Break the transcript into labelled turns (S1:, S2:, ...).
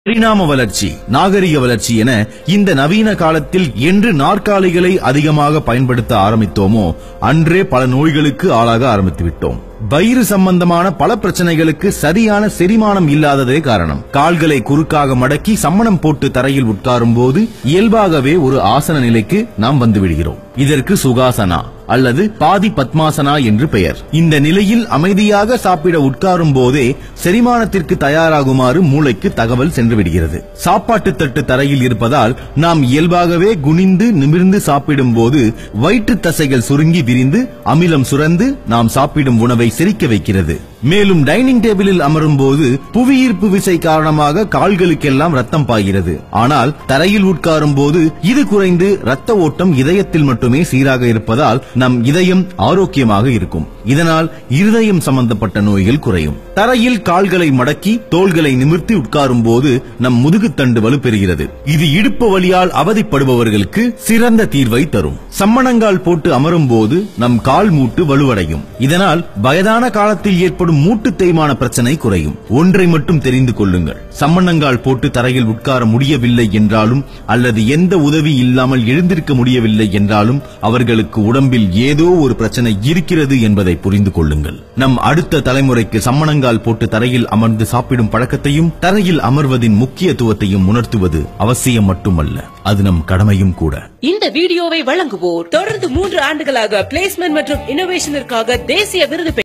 S1: பரிணாம வளர்ச்சி நாகரிக வளர்ச்சி என இந்த நவீன காலத்தில் என்று நாற்காலிகளை அதிகமாக பயன்படுத்த ஆரம்பித்தோமோ அன்றே பல நோய்களுக்கு ஆளாக ஆரம்பித்து விட்டோம் வயிறு சம்பந்தமான பல பிரச்சனைகளுக்கு சரியான செரிமானம் இல்லாததே காரணம் கால்களை குறுக்காக மடக்கி சம்மணம் போட்டு தரையில் உட்காரும் போது இயல்பாகவே ஒரு ஆசன நிலைக்கு நாம் வந்து விடுகிறோம் இதற்கு சுகாசனா அல்லது பாதி பத்மாசனா என்று பெயர் இந்த நிலையில் அமைதியாக சாப்பிட உட்காரும் போதே செரிமானத்திற்கு தயாராகுமாறு மூளைக்கு தகவல் சென்று விடுகிறது சாப்பாட்டு தட்டு தரையில் இருப்பதால் நாம் இயல்பாகவே குனிந்து நிமிர்ந்து சாப்பிடும் போது வயிற்று தசைகள் சுருங்கி விரிந்து அமிலம் சுரந்து நாம் சாப்பிடும் உணவை செரிக்க வைக்கிறது மேலும் டைனிங் டேபிளில் அமரும் போது புவியீர்ப்பு விசை காரணமாக கால்களுக்கெல்லாம் ரத்தம் பாய்கிறது ஆனால் தரையில் உட்காரும் போது இது குறைந்து ரத்த ஓட்டம் இதயத்தில் மட்டுமே சீராக இருப்பதால் நம் இதயம் ஆரோக்கியமாக இருக்கும் இதனால் இருதயம் சம்பந்தப்பட்ட நோய்கள் குறையும் தரையில் கால்களை மடக்கி தோள்களை நிமிர்த்தி உட்காரும் போது நம் முதுகுத்தண்டு வலுப்பெறுகிறது இது இடுப்பு வலியால் அவதிப்படுபவர்களுக்கு சிறந்த தீர்வை தரும் சம்மணங்கால் போட்டு அமரும் போது நம் கால் மூட்டு வலுவடையும் இதனால் வயதான காலத்தில் ஏற்படும் மூட்டு தேய்மான பிரச்சனை குறையும் ஒன்றை மட்டும் தெரிந்து கொள்ளுங்கள் சம்மணங்கால் போட்டு தரையில் உட்கார முடியவில்லை என்றாலும் அல்லது எந்த உதவி இல்லாமல் எழுந்திருக்க முடியவில்லை என்றாலும் அவர்களுக்கு உடம்பில் ஏதோ ஒரு பிரச்சனை இருக்கிறது என்பதை புரிந்து கொள்ளுங்கள் நம் அடுத்த தலைமுறைக்கு சம்மணங்கால் போட்டு தரையில் அமர்ந்து சாப்பிடும் பழக்கத்தையும் தரையில் அமர்வதின் முக்கியத்துவத்தையும் உணர்த்துவது அவசியம் மட்டுமல்ல அது நம் கடமையும் கூட
S2: இந்த வீடியோவை வழங்குவோர் தொடர்ந்து மூன்று ஆண்டுகளாக பிளேஸ்மெண்ட் மற்றும் இன்னோவேஷனிற்காக தேசிய விருது பெற்ற